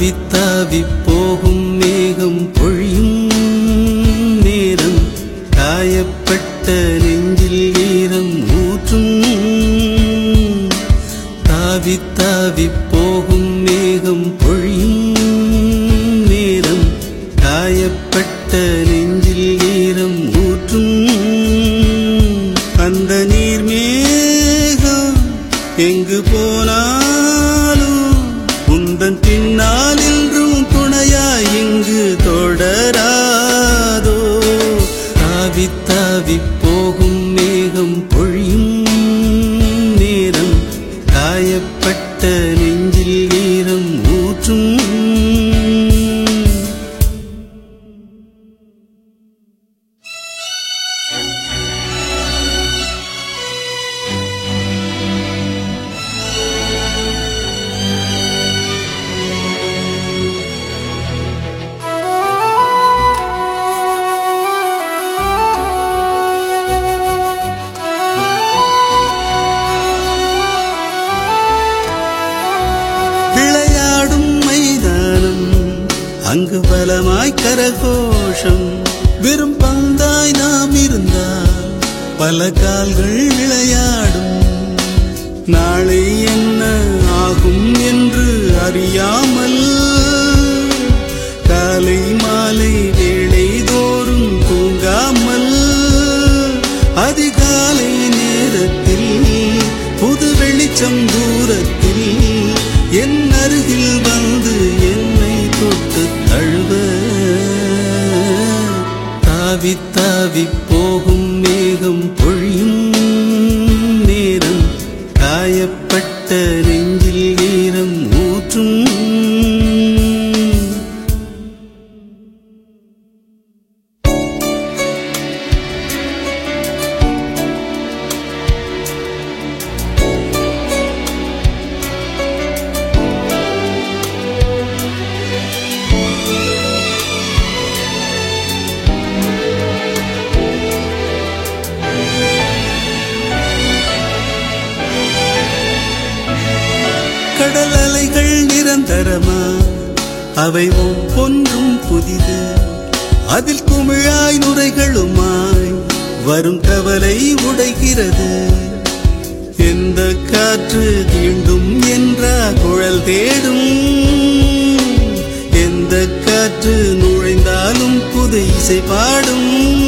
தாவி தாவி போகும் மேகம் பொழியும் நேரம் காயப்பட்ட நெஞ்சில் ஈரம் ஊற்றும் தாவி தாவி போகும் மேகம் பொழியும் நேரம் காயப்பட்ட நெஞ்சில் ஈரம் ஊற்றும் அந்த நீர் மேகம் எங்கு போனாலும் உந்தன் பின்னால் என்றும் துணையாய் இங்கு தொடராதோ தாவி தாவி போகும் மேகம் பொழியும் நேரம் காயப்பட்ட நெஞ்சில் ஈரம் ஊற்றும் விளையாடும் மைதானம் அங்கு பலமாய் கரகோஷம் வெறும் பந்தாய் நாம் இருந்தால் பல கால்கள் விளையாடும் நாளை என்ன ஆகும் என்று அறியாமல் காலை மாலை வேளை தோறும் தூங்காமல் அதிகாலை நேரத்தில் புது வெளிச்சம் தூரத்தில் என் அருகில் வந்து என்னை தொட்டு தழுவ தாவி தாவி போகும் மேகம் பொழியும் நேரம் காயப்பட்ட நெஞ்சில் ஈரம் ஊற்றும் கடல் அலைகள் நிரந்தரமா அவை ஒவ்வொன்றும் புதிது அதில் குமிழாய் நுரைகளுமாய் வரும் கவலை உடைகிறது எந்த காற்று தீண்டும் என்றா குழல் தேடும் எந்த காற்று நுழைந்தாலும் புது இசை பாடும்